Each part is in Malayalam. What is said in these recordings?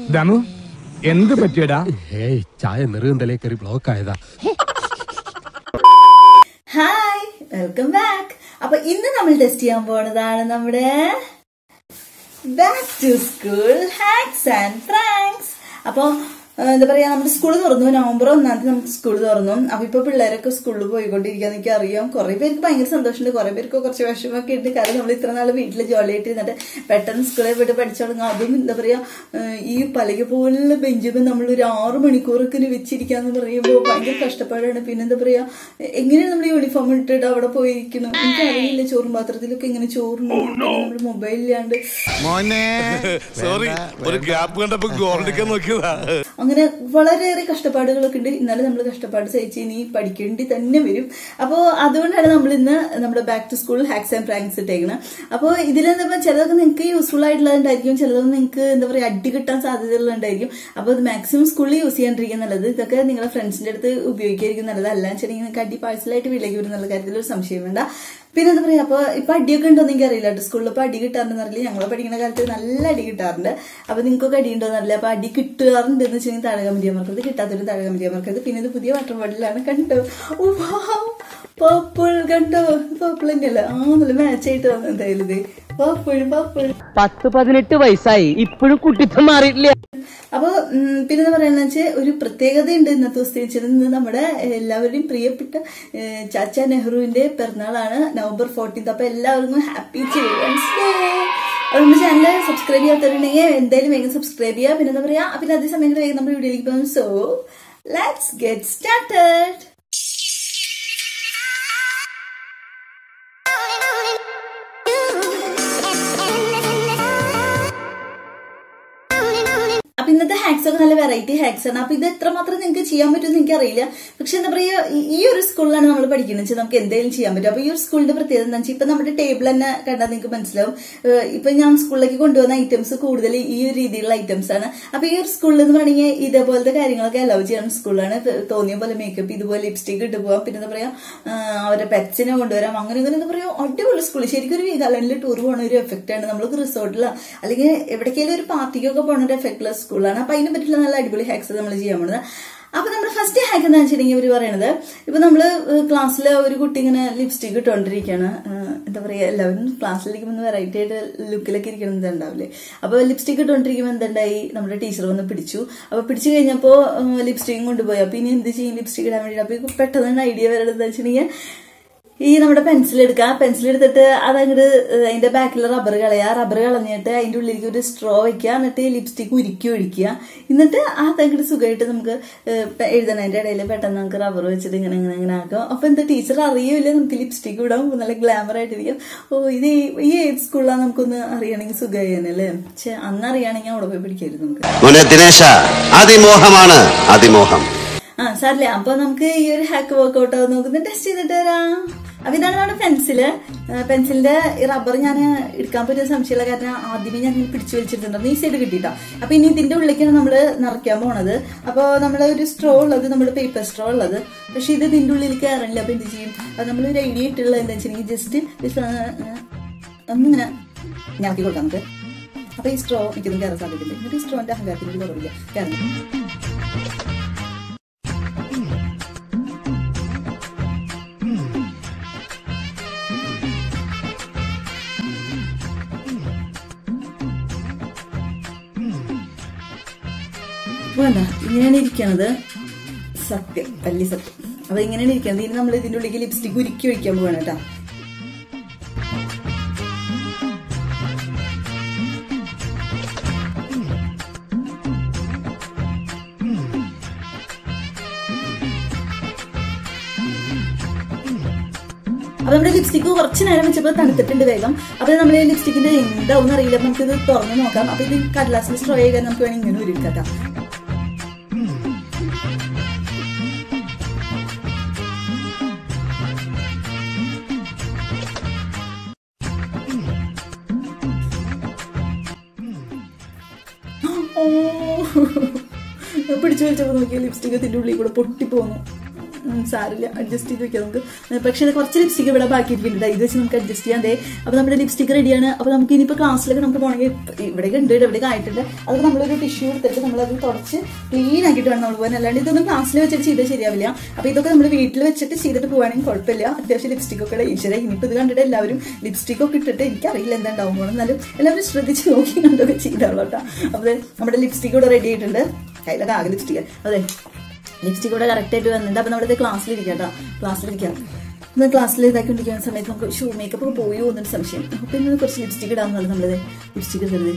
ദമു എന്ത് പറ്റിയടാ ഏയ് ചായ നെറുകന്തലേ കയറി ബ്ലോക്ക് ആയതാ ഹായ് വെൽക്കം ബാക്ക് അപ്പൊ ഇന്ന് നമ്മൾ ടെസ്റ്റ് ചെയ്യാൻ പോണതാണ് നമ്മുടെ back to school hacks and pranks അപ്പൊ ആ, എന്താ പറയാ നമ്മുടെ സ്കൂൾ തുറന്നു നവംബർ ഒന്നാം തീയതി നമുക്ക് സ്കൂൾ തുറന്നു അപ്പൊ ഇപ്പൊ പിള്ളേരൊക്കെ സ്കൂളിൽ പോയിക്കൊണ്ടിരിക്കാന്ന് എനിക്ക് അറിയാം കുറെ പേർക്ക് ഭയങ്കര സന്തോഷമുണ്ട് കുറെ പേർക്ക് കുറച്ച് വിഷമൊക്കെ ഉണ്ട് കാരണം നമ്മൾ ഇത്ര നാൾ വീട്ടിൽ ജോളിയായിട്ട് ഇരുന്നിട്ട് പെട്ടെന്ന് സ്കൂളിൽ പോയിട്ട് പഠിച്ചു തുടങ്ങും അതും എന്താ പറയാ ആ, ഈ പലക പോലുള്ള ബെഞ്ചുമ്പോൾ നമ്മൾ ഒരു ആറ് മണിക്കൂറൊക്കെ വെച്ചിരിക്കാന്ന് പറയുമ്പോൾ ഭയങ്കര കഷ്ടപ്പാടാണ് പിന്നെ എന്താ പറയാ എങ്ങനെയാണ് നമ്മൾ യൂണിഫോം ഇട്ടിട്ട് അവിടെ പോയിരിക്കണം എനിക്ക് അറിയില്ല ചോറും പാത്രത്തിലൊക്കെ ഇങ്ങനെ ചോറും നമ്മൾ മൊബൈലിലാണ്ട് മോനെ സോറി ഒരു ഗ്യാപ്പ് കണ്ടപ്പോ ഗോൾഡിക്കാൻ നോക്കിയതാ അങ്ങനെ വളരെയേറെ കഷ്ടപ്പാടുകളൊക്കെ ഉണ്ട് ഇന്നലെ നമ്മൾ കഷ്ടപ്പാട് സഹിച്ച് ഇനി പഠിക്കേണ്ടി തന്നെ വരും അപ്പോൾ അതുകൊണ്ടാണ് നമ്മൾ ഇന്ന് നമ്മുടെ back to school hacks and pranks ഇട്ടേക്കുന്നത് അപ്പോൾ ഇതിലെന്താ പറയുക ചിലതൊക്കെ നിങ്ങൾക്ക് യൂസ്ഫുൾ ആയിട്ടുള്ളതുണ്ടായിരിക്കും ചിലതൊന്നും നിങ്ങൾക്ക് എന്താ പറയുക അടി കിട്ടാൻ സാധ്യതകളുണ്ടായിരിക്കും അപ്പോൾ ഇത് മാക്സിമം സ്കൂളിൽ യൂസ് ചെയ്യാണ്ടിരിക്കും നല്ലത് ഇതൊക്കെ നിങ്ങളുടെ ഫ്രണ്ട്സിന്റെ അടുത്ത് ഉപയോഗിക്കായിരിക്കും നല്ലത് അല്ല വെച്ചിട്ടുണ്ടെങ്കിൽ നിങ്ങൾക്ക് അടി പാഴ്സലായിട്ട് വീട്ടിലേക്ക് വരുന്നുള്ള കാര്യത്തിൽ ഒരു സംശയം വേണ്ട പിന്നെ എന്താ പറയാ അപ്പൊ ഇപ്പൊ അടിയൊക്കെ ഉണ്ടോന്ന് എനിക്ക് അറിയില്ല കേട്ടോ സ്കൂളിൽ ഇപ്പൊ അടി കിട്ടാറുണ്ടെന്ന് അറിയില്ല ഞങ്ങൾ പഠിക്കുന്ന കാലത്ത് നല്ല അടി കിട്ടാറുണ്ട് അപ്പൊ നിങ്ങൾക്കൊക്കെ അടി ഉണ്ടോന്ന് അറിയില്ല അപ്പൊ അടി കിട്ടാറുണ്ട് എന്ന് വെച്ചാൽ താഴെ കമന്റ് ചെയ്യാൻ മറക്കരുത് കിട്ടാത്തൊരു താഴെ കമന്റ് ചെയ്യാൻ മറക്കരുത് പിന്നെ ഇത് പുതിയ വാട്ടർ ബോട്ടിലാണ് കണ്ടോ പർപ്പിൾ കണ്ടോ പർപ്പിൾ തന്നെയല്ല ആ നല്ല മാച്ച് ആയിട്ട് വന്നു എന്തായാലും ഇത് പർപ്പിൾ പർപ്പിൾ പത്ത് പതിനെട്ട് വയസ്സായി ഇപ്പോഴും കുട്ടിത്തം മാറിയിട്ടില്ല അപ്പൊ ഉം, പിന്നെ എന്താ പറയുക വെച്ചാൽ ഒരു പ്രത്യേകതയുണ്ട് ഇന്നത്തെ ദിവസത്തെ വെച്ചാൽ ഇന്ന് നമ്മുടെ എല്ലാവരുടെയും പ്രിയപ്പെട്ട ഏഹ്, ചാച്ച നെഹ്റുവിന്റെ പിറന്നാളാണ് നവംബർ ഫോർട്ടീൻത്ത് അപ്പൊ എല്ലാവർക്കും ഹാപ്പി ചിൽഡ്രൻസ് ഡേ അത് നമ്മുടെ ചാനൽ സബ്സ്ക്രൈബ് ചെയ്യാത്തവരുണ്ടെങ്കിൽ എന്തായാലും വേഗം സബ്സ്ക്രൈബ് ചെയ്യുക പിന്നെ എന്താ പറയാ പിന്നെ അതേ സമയം വേഗം നമ്മുടെ വീഡിയോയിലേക്ക് പോകും സോ ലെറ്റ്സ് ഗെറ്റ് സ്റ്റാർട്ടഡ് അപ്പൊ ഇന്നത്തെ ഹാക്സ് ഒക്കെ നല്ല വെറൈറ്റി ഹാക്സ് ആണ് അപ്പൊ ഇത് എത്രമാത്രം നിങ്ങൾക്ക് ചെയ്യാൻ പറ്റുമെന്ന് എനിക്ക് അറിയില്ല പക്ഷെ എന്താ പറയാ ഈ- ഈ ഒരു സ്കൂളിലാണ് നമ്മൾ പഠിക്കുന്നത് വെച്ചാൽ നമുക്ക് എന്തെങ്കിലും ചെയ്യാൻ പറ്റും അപ്പൊ ഈ ഒരു സ്കൂളിന്റെ പ്രത്യേകത എന്താ വെച്ചാൽ ഇപ്പൊ നമ്മുടെ ടേബിൾ തന്നെ കണ്ടാൽ നിങ്ങൾക്ക് മനസ്സിലാവും ഏഹ് ഇപ്പൊ ഞാൻ സ്കൂളിലേക്ക് കൊണ്ടുവന്ന ഐറ്റംസ് കൂടുതൽ ഈ ഒരു രീതിയിലുള്ള ഐറ്റംസ് ആണ് അപ്പൊ ഈ ഒരു സ്കൂളിൽ എന്ന് പറഞ്ഞാൽ ഇതേപോലത്തെ കാര്യങ്ങളൊക്കെ അലവ് ചെയ്യുന്ന സ്കൂളാണ് ഇപ്പൊ തോന്നിയ പോലെ മേക്കപ്പ് ഇതുപോലെ ലിപ്സ്റ്റിക് ഇട്ട് പോവാം പിന്നെ എന്താ പറയാ ആഹ് അവരെ പെറ്റ്സിനെ കൊണ്ടുവരാം അങ്ങനെ ഇങ്ങനെ എന്താ പറയാ അടിപൊളി സ്കൂൾ ശരിക്കും ഒരു വീഗാലൻഡിൽ ടൂർ പോകുന്ന ഒരു എഫക്റ്റ് ആണ് നമ്മൾക്ക് റിസോർട്ടിലോ അല്ലെങ്കിൽ എവിടേക്കെങ്കിലും ഒരു പാർട്ടിക്കൊക്കെ പോകുന്ന ഒരു എഫക്റ്റുള്ള സ്കൂളാണ് അപ്പൊ അതിനെ പറ്റിയുള്ള നല്ല അടിപൊളി ഹാക്സ് നമ്മൾ ചെയ്യാൻ പോകുന്നത് അപ്പൊ നമ്മുടെ ഫസ്റ്റ് ഹാക്ക് എന്താ വെച്ചിട്ടുണ്ടെങ്കിൽ ഇവർ പറയണത് ഇപ്പൊ നമ്മള് ക്ലാസ്സിൽ ഒരു കുട്ടി ഇങ്ങനെ ലിപ്സ്റ്റിക് ഇട്ടുകൊണ്ടിരിക്കുകയാണ് ഏഹ് എന്താ പറയാ എല്ലാവരും ക്ലാസ്സിലിരിക്കുമ്പോൾ വെറൈറ്റി ആയിട്ട് ലുക്കിലൊക്കെ ഇരിക്കുന്നത് ഉണ്ടാവില്ലേ അപ്പൊ ലിപ്സ്റ്റിക് ഇട്ടുകൊണ്ടിരിക്കുമ്പോൾ എന്തുണ്ടായി നമ്മുടെ ടീച്ചർ വന്ന് പിടിച്ചു അപ്പൊ പിടിച്ചു കഴിഞ്ഞപ്പോ ലിപ്സ്റ്റിക്കും കൊണ്ടുപോയി അപ്പൊ ഇനി എന്ത് ചെയ്യും ലിപ്സ്റ്റിക് ഇടാൻ വേണ്ടിയിട്ട് അപ്പൊ ഈ പെട്ടെന്ന് ഐഡിയ വരേണ്ടത് എന്താ വെച്ചിട്ടുണ്ടെങ്കിൽ ഈ നമ്മുടെ പെൻസിൽ എടുക്കുക പെൻസിൽ എടുത്തിട്ട് അതങ്ങോട്ട് അതിന്റെ ബാക്കിൽ റബ്ബർ കളയുക റബ്ബർ കളഞ്ഞിട്ട് അതിന്റെ ഉള്ളിലേക്ക് ഒരു സ്ട്രോ വെക്കുക എന്നിട്ട് ലിപ്സ്റ്റിക് ഉരുക്കി ഒഴിക്കുക എന്നിട്ട് അതങ്ങോട്ട് സുഖമായിട്ട് നമുക്ക് ഏഹ്, പെ- എഴുതണതിന്റെ ഇടയിൽ പെട്ടെന്ന് നമുക്ക് റബ്ബർ വെച്ചിട്ട് ഇങ്ങനെ ഇങ്ങനെ ഇങ്ങനെ ആക്കും അപ്പൊ എന്താ ടീച്ചർ അറിയില്ല നമുക്ക് ലിപ്സ്റ്റിക് ഇടാം നല്ല ഗ്ലാമർ ആയിട്ടിരിക്കും ഓ ഇത് ഈ- ഈ ഏത് സ്കൂളിലാണ് നമുക്കൊന്ന് അറിയണമെങ്കിൽ സുഖമായി തന്നെ അല്ലേ പക്ഷെ അന്ന് അറിയുകയാണെങ്കിൽ അവിടെ പോയി പഠിക്കായിരുന്നു നമുക്ക് മോനെ ദിനേശ അതിമോഹമാണ് അതിമോഹം ആ സാറില്ലേ അപ്പൊ നമുക്ക് ഈ ഒരു ഹാക്ക് വർക്ക്ഔട്ട് നോക്കുന്ന ടെസ്റ്റ് ചെയ്തിട്ട് വരാം അപ്പൊ ഇതാണ് നമ്മുടെ പെൻസില് പെൻസിലിന്റെ ഈ റബ്ബർ ഞാൻ എടുക്കാൻ പറ്റിയ സംശയമുള്ള കാരണം ആദ്യമേ ഞാൻ ഇങ്ങനെ പിടിച്ചു വലിച്ചിട്ടുണ്ടായിരുന്നു ഈ സൈഡ് കിട്ടിയിട്ടോ അപ്പൊ ഇനി ഇതിന്റെ ഉള്ളിലേക്കാണ് നമ്മൾ നിറയ്ക്കാൻ പോണത് അപ്പൊ നമ്മളെ ഒരു സ്ട്രോ ഉള്ളത് നമ്മുടെ പേപ്പർ സ്ട്രോ ഉള്ളത് പക്ഷെ ഇത് ഇതിന്റെ ഉള്ളിൽ കയറില്ല അപ്പൊ എന്ത് ചെയ്യും അത് നമ്മൾ ഒരു ഐഡിയ ഇട്ടുള്ള എന്താ വെച്ചിട്ടുണ്ടെങ്കിൽ ജസ്റ്റ് ഒന്നിങ്ങനെ ഞാക്കി കൊടുക്കാം നമുക്ക് അപ്പൊ ഈ സ്ട്രോ എനിക്കൊന്നും കയറാൻ സാധിക്കില്ല എന്നിട്ട് ഈ സ്ട്രോന്റെ അഹങ്കാരത്തിന് ഒരു കുറവില്ല കയറുന്നു വേണ്ട ഇങ്ങനെയാണ് ഇരിക്കണത് സത്യം വലിയ സത്യം അപ്പൊ ഇങ്ങനെയാണ് ഇരിക്കുന്നത് ഇനി നമ്മൾ ഇതിന്റെ ഉള്ളിലേക്ക് ലിപ്സ്റ്റിക് ഉരുക്കി ഒഴിക്കാൻ പോവാണ് കേട്ടാ അപ്പൊ നമ്മുടെ ലിപ്സ്റ്റിക് കുറച്ച് നേരം വെച്ചപ്പോൾ തണുത്തിട്ടുണ്ട് വേഗം അപ്പൊ നമ്മൾ ഈ ലിപ്സ്റ്റിക്കിന്റെ എന്താവും അറിയില്ല അപ്പൊ നമുക്കിത് തുറന്ന് നോക്കാം അപ്പൊ ഇത് കടലാസിൽ സ്ട്രോ ചെയ്യാൻ നമുക്ക് വേണമെങ്കിൽ ഇങ്ങനെ ഉരുക്കാം ഓ പിടിച്ചു വലിച്ചപ്പോ നോക്കിയ ലിപ്സ്റ്റിക് ഇതിന്റെ ഉള്ളിൽ കൂടെ പൊട്ടിപ്പോന്നു ഉം, സാരില്ല അഡ്ജസ്റ്റ് ചെയ്ത് വെക്കാം നമുക്ക് പക്ഷേ ഇത് കുറച്ച് ലിപ്സ്റ്റിക് ഇവിടെ ബാക്കി ഇരിക്കുന്നുണ്ട് ഇത് വെച്ച് നമുക്ക് അഡ്ജസ്റ്റ് ചെയ്യാൻ ദേ അപ്പോൾ നമ്മുടെ ലിപ്സ്റ്റിക് റെഡിയാണ് അപ്പോൾ നമുക്ക് ഇനിയിപ്പോൾ ക്ലാസ്സിലൊക്കെ നമുക്ക് പോകണമെങ്കിൽ ഇവിടെയൊക്കെ ഉണ്ട് ഇവിടെയൊക്കെ ആയിട്ടുണ്ട് അത് നമ്മളൊരു ടിഷ്യൂ എടുത്തിട്ട് നമ്മളത് തുടച്ച് ക്ലീൻ ആക്കിയിട്ട് വേണം നമ്മൾ പോകാൻ അല്ലാണ്ട് ഇതൊന്നും ക്ലാസ്സിൽ വെച്ചിട്ട് ചെയ്താൽ ശരിയാവില്ല അപ്പോൾ ഇതൊക്കെ നമ്മൾ വീട്ടിൽ വെച്ചിട്ട് ചെയ്തിട്ട് പോവുകയാണെങ്കിൽ കുഴപ്പമില്ല അത്യാവശ്യം ലിപ്സ്റ്റിക് ഒക്കെ ഈശ്വര ഇനിയിപ്പോൾ ഇത് കണ്ടിട്ട് എല്ലാവരും ലിപ്സ്റ്റിക് ഒക്കെ ഇട്ടിട്ട് എനിക്കറിയില്ല എന്താ ഉണ്ടാവും പോകണം എന്നാലും എല്ലാവരും ശ്രദ്ധിച്ച് നോക്കി കണ്ടൊക്കെ ചെയ്തോളൂ കേട്ടോ അപ്പോൾ നമ്മുടെ ലിപ്സ്റ്റിക് ഇവിടെ റെഡി ആയിട്ടുണ്ട് കയ്യിലൊക്കെ ആകെ ലിപ്സ്റ്റിക് അതെ ലിപ്സ്റ്റിക് കൂടെ കറക്റ്റ് ആയിട്ട് വന്നിട്ടുണ്ട് അപ്പൊ നമ്മളിത് ക്ലാസ്സിലിരിക്കാം കേട്ടോ ക്ലാസ്സിലിരിക്കാം ഇന്ന് ക്ലാസ്സിൽ ഇതാക്കിക്കൊണ്ടിരിക്കുന്ന സമയത്ത് നമുക്ക് ഷൂ മേക്കപ്പ് ഒക്കെ പോയോ എന്നൊരു സംശയം അപ്പൊ ഇന്ന് കുറച്ച് ലിപ്സ്റ്റിക് ഇടാമെന്നാണ് നമ്മളിത് ലിപ്സ്റ്റിക് ഇടുന്നത്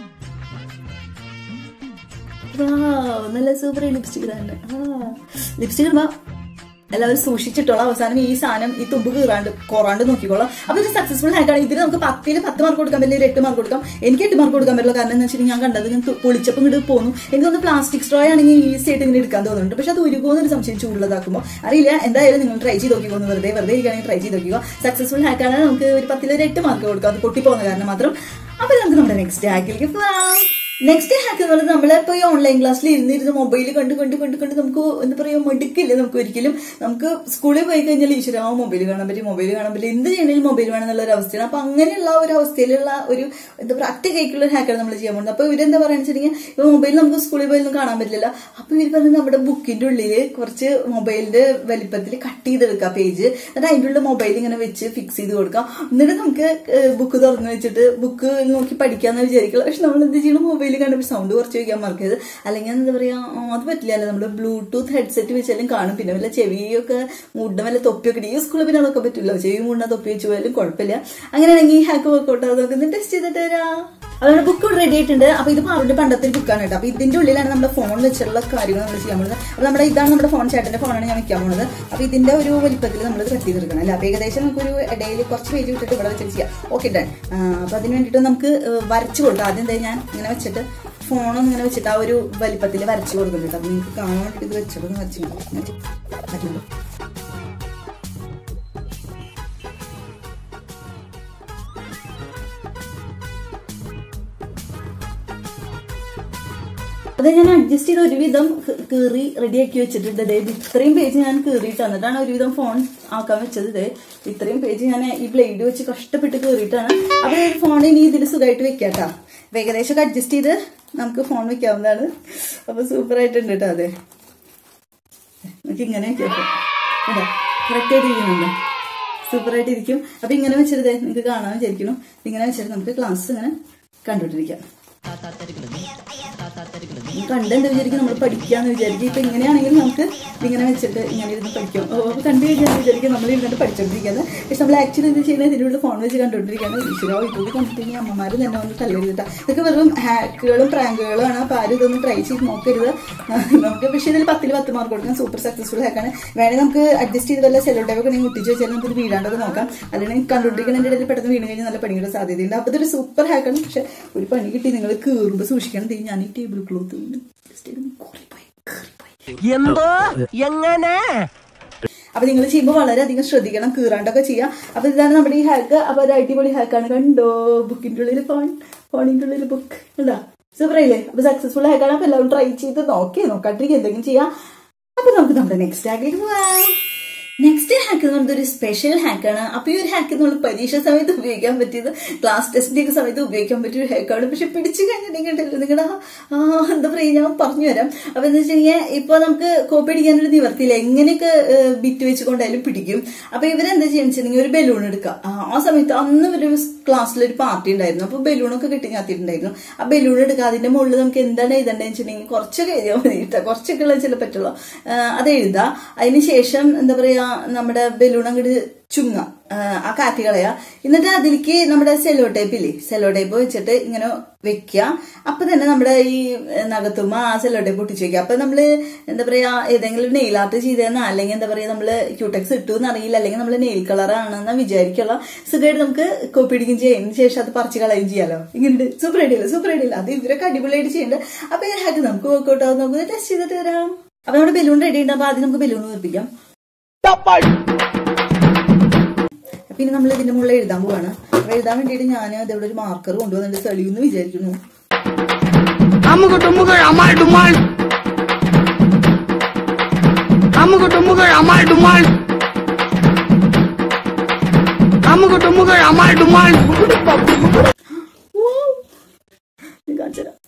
Wow, നല്ല സൂപ്പർ ലിപ്സ്റ്റിക് ഇടാണ്ട് ലിപ്സ്റ്റിക് ഇടുമ്പോ എല്ലാവരും സൂക്ഷിച്ചിട്ടുള്ള അവസാനം ഈ സാധനം ഈ തുമ്പ് കീറാണ്ട് കൊറാണ്ട് നോക്കിക്കോളാം അപ്പൊ ഇത് സക്സസ്ഫുൾ ആയിട്ടാണ് ഇതിന് നമുക്ക് പത്തില് പത്ത് മാർക്ക് കൊടുക്കാൻ പറ്റില്ല ഒരു എട്ട് മാർക്ക് കൊടുക്കാം എനിക്ക് എട്ട് മാർക്ക് കൊടുക്കാൻ പറ്റില്ല കാരണം എന്താ വെച്ചിട്ടുണ്ടെങ്കിൽ ഞാൻ കണ്ടത് ഞാൻ തു- പൊളിച്ചപ്പോൾ ഇങ്ങോട്ട് പോന്നു എനിക്ക് തോന്നുന്നു പ്ലാസ്റ്റിക് സ്ട്രോ ആണെങ്കിൽ ഈസി ആയിട്ട് ഇങ്ങനെ എടുക്കാൻ തോന്നുന്നുണ്ട് പക്ഷെ അത് ഉരുകുമെന്നൊരു സംശയം ചൂടുള്ളതാക്കുമ്പോൾ അറിയില്ല എന്തായാലും നിങ്ങൾ ട്രൈ ചെയ്ത് നോക്കിക്കോന്ന് വെറുതെ വെറുതെ ഇരിക്കുകയാണെങ്കിൽ ട്രൈ ചെയ്ത് നോക്കിക്കോ സക്സസ്ഫുൾ ഹാക്കാണ് നമുക്ക് ഒരു പത്തിൽ ഒരു എട്ട് മാർക്ക് കൊടുക്കാം അത് പൊട്ടിപ്പോകുന്ന കാരണം മാത്രം അപ്പൊ നമുക്ക് നമ്മുടെ നെക്സ്റ്റ് ഹാക്കിലേക്ക് പോവാം നെക്സ്റ്റ് ഹാക്ക് എന്ന് പറയുന്നത് നമ്മളിപ്പോ ഈ ഓൺലൈൻ ക്ലാസ്സിൽ ഇരുന്നിരുന്ന് മൊബൈൽ കണ്ട് കണ്ട് കണ്ട് കണ്ട് നമുക്ക് എന്താ പറയുക മടുക്കില്ല നമുക്ക് ഒരിക്കലും നമുക്ക് സ്കൂളിൽ പോയി കഴിഞ്ഞാൽ ഈശ്വര മൊബൈൽ കാണാൻ പറ്റും മൊബൈൽ കാണാൻ പറ്റും എന്ത് ചെയ്യണമെങ്കിലും മൊബൈൽ വേണം എന്നുള്ള ഒരു അവസ്ഥയാണ് അപ്പൊ അങ്ങനെയുള്ള ഒരു അവസ്ഥയിലുള്ള ഒരു എന്താ പറയുക അറ്റ കൈക്കുള്ള ഹാക്കാണ് നമ്മൾ ചെയ്യാൻ പോകുന്നത് അപ്പൊ ഇവരെന്താ പറയുക വെച്ചിട്ടുണ്ടെങ്കിൽ ഇപ്പൊ മൊബൈൽ നമുക്ക് സ്കൂളിൽ പോയി ഒന്നും കാണാൻ പറ്റില്ല അപ്പൊ ഇവർ പറഞ്ഞത് നമ്മുടെ ബുക്കിന്റെ ഉള്ളിൽ കുറച്ച് മൊബൈലിന്റെ വലിപ്പത്തിൽ കട്ട് ചെയ്തെടുക്കുക പേജ് എന്നിട്ട് അതിൻ്റെ ഉള്ളിൽ മൊബൈൽ ഇങ്ങനെ വെച്ച് ഫിക്സ് ചെയ്ത് കൊടുക്കാം എന്നിട്ട് നമുക്ക് ബുക്ക് തുറന്നു വെച്ചിട്ട് ബുക്ക് നോക്കി പഠിക്കാന്ന് വിചാരിക്കുക പക്ഷെ നമ്മൾ എന്ത് ചെയ്യണം മൊബൈൽ കണ്ടപ്പോൾ സൗണ്ട് കുറച്ച് വയ്ക്കാൻ മറക്കരുത് അല്ലെങ്കിൽ എന്താ പറയാ ആ, അത് പറ്റില്ലല്ലോ നമ്മൾ ബ്ലൂടൂത്ത് ഹെഡ്സെറ്റ് വെച്ചാലും കാണും പിന്നെ വല്ല ചെവിയൊക്കെ മൂടിന വല്ല തൊപ്പിയൊക്കെ ഇടും. ഈ സ്കൂളിൽ പിന്നെ അതൊക്കെ പറ്റില്ല ചെവി മൂടിന തൊപ്പി വെച്ച് പോയാലും കുഴപ്പമില്ല അങ്ങനെയാണെങ്കിൽ ഈ ഹാക്ക് വർക്കൗട്ട് അത് നമുക്ക് ടെസ്റ്റ് ചെയ്തിട്ട് വരാം അതുകൊണ്ട് ബുക്ക് റെഡി ആയിട്ടുണ്ട് അപ്പൊ ഇത് പാറുന്റെ പണ്ടത്തെ ഒരു ബുക്കാണ് കേട്ടോ അപ്പൊ ഇതിന്റെ ഉള്ളിലാണ് നമ്മുടെ ഫോൺ വെച്ചിട്ടുള്ള കാര്യങ്ങൾ നമ്മൾ ചെയ്യാൻ പോകുന്നത് അപ്പൊ നമ്മുടെ ഇതാണ് നമ്മുടെ ഫോൺ ചേട്ടന്റെ ഫോണാണ് ഞാൻ വെക്കാൻ പോകുന്നത് അപ്പൊ ഇതിന്റെ ഒരു വലിപ്പത്തിൽ നമ്മൾ കട്ട് ചെയ്തെടുക്കണം അല്ല അപ്പൊ ഏകദേശം നമുക്കൊരു ഇടയിൽ കുറച്ച് പേജ് വിട്ടിട്ട് ഇവിടെ വെച്ചിട്ട് ചെയ്യാം ഓക്കെ ഡൺ അപ്പൊ അതിന് വേണ്ടിയിട്ട് നമുക്ക് ഏഹ്, വരച്ചു കൊടുക്കാം ആദ്യം എന്താ ഞാൻ ഇങ്ങനെ വെച്ചിട്ട് ഫോണൊന്നും ഇങ്ങനെ വെച്ചിട്ട് ആ ഒരു വലിപ്പത്തിൽ വരച്ചു കൊടുക്കുന്നുണ്ട് അപ്പൊ നിങ്ങൾക്ക് കാണാൻ വേണ്ടിയിട്ട് ഇത് വെച്ചത് വരച്ചു പറ്റുള്ളൂ അത് ഞാൻ അഡ്ജസ്റ്റ് ചെയ്ത് ഒരുവിധം കീറി റെഡിയാക്കി വെച്ചിട്ടുണ്ട് ദേ ഇത് ഇത്രയും പേജ് ഞാൻ കീറിയിട്ട് എന്നിട്ടാണ് ഒരുവിധം ഫോൺ ആക്കാൻ വെച്ചത് ദേ ഇത്രയും പേജ് ഞാൻ ഈ ബ്ലേഡ് വെച്ച് കഷ്ടപ്പെട്ട് കീറിയിട്ടാണ് അപ്പൊ ഈ ഫോൺ ഇനി ഇതിൽ സുഖമായിട്ട് വെക്കാട്ടാ അപ്പൊ ഏകദേശം ഒക്കെ അഡ്ജസ്റ്റ് ചെയ്ത് നമുക്ക് ഫോൺ വെക്കാവുന്നതാണ് അപ്പൊ സൂപ്പർ ആയിട്ടുണ്ട് കേട്ടോ അതെ നമുക്ക് ഇങ്ങനെ വെക്കാം കറക്റ്റ് ആയിട്ട് ഇരിക്കുന്നുണ്ട് സൂപ്പർ ആയിട്ട് ഇരിക്കും അപ്പൊ ഇങ്ങനെ വെച്ചിട്ട് ദേ നിങ്ങൾക്ക് കാണാൻ വിചാരിക്കുന്നു ഇങ്ങനെ വെച്ചിട്ട് നമുക്ക് ക്ലാസ് ഇങ്ങനെ കണ്ടുകൊണ്ടിരിക്കാം കണ്ടെന്ത് വിചാരിക്കും നമ്മൾ പഠിക്കാന്ന് വിചാരിക്കും ഇപ്പൊ ഇങ്ങനെയാണെങ്കിൽ നമുക്ക് ഇങ്ങനെ വെച്ചിട്ട് ഇങ്ങനെ ഇരുന്ന് പഠിക്കും ഓ, അപ്പൊ കണ്ടു കഴിഞ്ഞാൽ വിചാരിക്കും നമ്മൾ ഇരുന്നിട്ട് പഠിച്ചോണ്ടിരിക്കുന്നത് പക്ഷെ നമ്മൾ ആക്ച്വലി എന്ത് ചെയ്യുന്നത് ഇതിനുള്ള ഫോൺ വെച്ച് കണ്ടുകൊണ്ടിരിക്കുകയാണ് ഈശ്വരോ ഇതൊക്കെ കണ്ടിട്ടുണ്ടെങ്കിൽ അമ്മമാര് തന്നെ ഒന്ന് തല്ലരുതിട്ടാ ഇതൊക്കെ വെറും ഹാക്കുകളും പ്രാങ്കുകളും ആണ് അപ്പൊ ആരും ഇതൊന്നും ട്രൈ ചെയ്ത് നോക്കരുത് നമുക്ക് പക്ഷേ ഇതിൽ പത്തിൽ പത്ത് മാർക്ക് കൊടുക്കാം സൂപ്പർ സക്സസ്ഫുൾ ഹാക്കാണ് വേണമെങ്കിൽ നമുക്ക് അഡ്ജസ്റ്റ് ചെയ്ത് വല്ല സെല്ലോ ടൈപ്പ് ഒക്കെ നിങ്ങൾ ഒട്ടിച്ച് വെച്ചാൽ നമുക്ക് ഇത് വീഴാണ്ടത് നോക്കാം അല്ലെങ്കിൽ കണ്ടുകൊണ്ടിരിക്കുന്നതിന്റെ ഇടയിൽ പെട്ടെന്ന് വീണ് കഴിഞ്ഞാൽ നല്ല പണിയുടെ സാധ്യതയുണ്ട് അപ്പൊ ഇതൊരു സൂപ്പർ ഹാക്കാണ് പക്ഷെ ഒരു പണി കിട്ടി നിങ്ങൾ കീറുമ്പോൾ സൂക്ഷിക്കണം ദേ ഞാൻ ഈ ടേബിൾ ക്ലോത്ത് ജസ്റ്റ് കൂറിപ്പോയി കീറിപ്പോയി എന്തോ എങ്ങനെ അപ്പൊ നിങ്ങൾ ചെയ്യുമ്പോൾ വളരെയധികം ശ്രദ്ധിക്കണം കീറാണ്ടൊക്കെ ചെയ്യാം അപ്പൊ ഇതാണ് നമ്മുടെ ഈ ഹാക്ക് അപ്പൊ ഒരു അടിപൊളി ഹാക്കാണ് കണ്ടോ ബുക്കിന്റെ ഉള്ളിൽ ഫോൺ ഫോണിന്റെ ഉള്ളിൽ ബുക്ക് ഉണ്ടോ സൂപ്പർ ആയില്ലേ അപ്പൊ സക്സസ്ഫുൾ ഹാക്കാണ് അപ്പൊ എല്ലാവരും ട്രൈ ചെയ്ത് നോക്കി നോക്കാട്ടിരിക്കും എന്തെങ്കിലും ചെയ്യാം അപ്പൊ നമുക്ക് നമ്മുടെ നെക്സ്റ്റ് ഹാക്കിലേക്ക് പോവാം നെക്സ്റ്റ് ഹാക്ക് എന്ന് പറയുന്നത് ഒരു സ്പെഷ്യൽ ഹാക്കാണ് അപ്പൊ ഈ ഒരു ഹാക്ക് നമ്മൾ പരീക്ഷ സമയത്ത് ഉപയോഗിക്കാൻ പറ്റിയത് ക്ലാസ് ടെസ്റ്റിന്റെ ഒക്കെ സമയത്ത് ഉപയോഗിക്കാൻ പറ്റിയ ഒരു ഹാക്കാണ് പക്ഷെ പിടിച്ചു കഴിഞ്ഞിട്ടുണ്ടെങ്കിൽ നിങ്ങളുടെ ആ എന്താ പറയുക ഞാൻ പറഞ്ഞു തരാം അപ്പൊ എന്താ വെച്ച് കഴിഞ്ഞാൽ ഇപ്പൊ നമുക്ക് കോപ്പി അടിക്കാനൊരു നിവർത്തിയില്ല എങ്ങനെയൊക്കെ ബിറ്റ് വെച്ചുകൊണ്ടായാലും പിടിക്കും അപ്പൊ ഇവരെന്താ ചെയ്യുന്നത് വെച്ചിട്ടുണ്ടെങ്കിൽ ഒരു ബലൂൺ എടുക്കുക ആ, ആ സമയത്ത് അന്ന് ഒരു ക്ലാസ്സിൽ ഒരു പാർട്ടി ഉണ്ടായിരുന്നു അപ്പൊ ബലൂണൊക്കെ കെട്ടി ഞാത്തിയിട്ടുണ്ടായിരുന്നു ആ ബലൂൺ എടുക്കുക അതിന്റെ മുകളിൽ നമുക്ക് എന്താണ് എഴുതേണ്ടത് വെച്ചിട്ടുണ്ടെങ്കിൽ കുറച്ചൊക്കെ എഴുതിയാൽ മതി കേട്ടോ കുറച്ചൊക്കെ ഉള്ള ചില പറ്റുള്ളൂ ആ, അത് എഴുതുക അതിന് ശേഷം എന്താ പറയാ നമ്മുടെ ബലൂൺ അങ്ങോട്ട് ചുങ്ങ ആ, ആ കാറ്റ് കളയാ എന്നിട്ട് അതിലേക്ക് നമ്മുടെ സെല്ലോ ടേപ്പ് ഇല്ലേ സെല്ലോ ടേപ്പ് വെച്ചിട്ട് ഇങ്ങനെ വെക്കുക അപ്പൊ തന്നെ നമ്മുടെ ഈ നഖത്തുമ്മ ആ സെല്ലോ ടേപ്പ് ഒട്ടിച്ച് വെക്കുക അപ്പൊ നമ്മള് എന്താ പറയാ ഏതെങ്കിലും നെയിൽ ആർട്ട് ചെയ്തെന്നാ അല്ലെങ്കിൽ എന്താ പറയാ നമ്മള് ക്യൂടെക്സ് ഇട്ടു എന്ന് അറിയില്ല അല്ലെങ്കിൽ നമ്മള് നെയിൽ കളർ ആണെന്ന് വിചാരിക്കുള്ള സുഖമായിട്ട് നമുക്ക് കോപ്പി അടിക്കും ചെയ്യും ശേഷം അത് പറിച്ച് കളയും ചെയ്യാലോ ഇങ്ങനെ സൂപ്പർ ഐഡിയ സൂപ്പർ ഐഡിയ അത് ഇവരൊക്കെ അടിപൊളിയായിട്ട് ചെയ്യുന്നുണ്ട് അപ്പൊ ഈ ഹാക്ക് നമുക്ക് വർക്കൗട്ട് ആവും നമുക്ക് ടെസ്റ്റ് ചെയ്തിട്ട് വരാം അപ്പൊ നമ്മുടെ ബലൂൺ റെഡി ഉണ്ട് അപ്പൊ ആദ്യം നമുക്ക് ബലൂൺ വീർപ്പിക്കാം പിന്നെ നമ്മൾ ഇതിന്റെ മുകളിൽ എഴുതാൻ പോവാണ് അപ്പൊ എഴുതാൻ വേണ്ടിയിട്ട് ഞാൻ അതവിടെ ഒരു മാർക്കർ കൊണ്ടുവന്നിട്ട് തെളിയുമെന്ന് വിചാരിക്കുന്നു അമ്മുക്ക് ടുമ്മുകൾ അമാൾ ഡുമാൾ അമ്മുക്ക് ടുമ്മുകൾ അമാൾ ടുമുകൾ അമാൾ ഡുമാൾ ഇത് കാണിച്ചു തരാം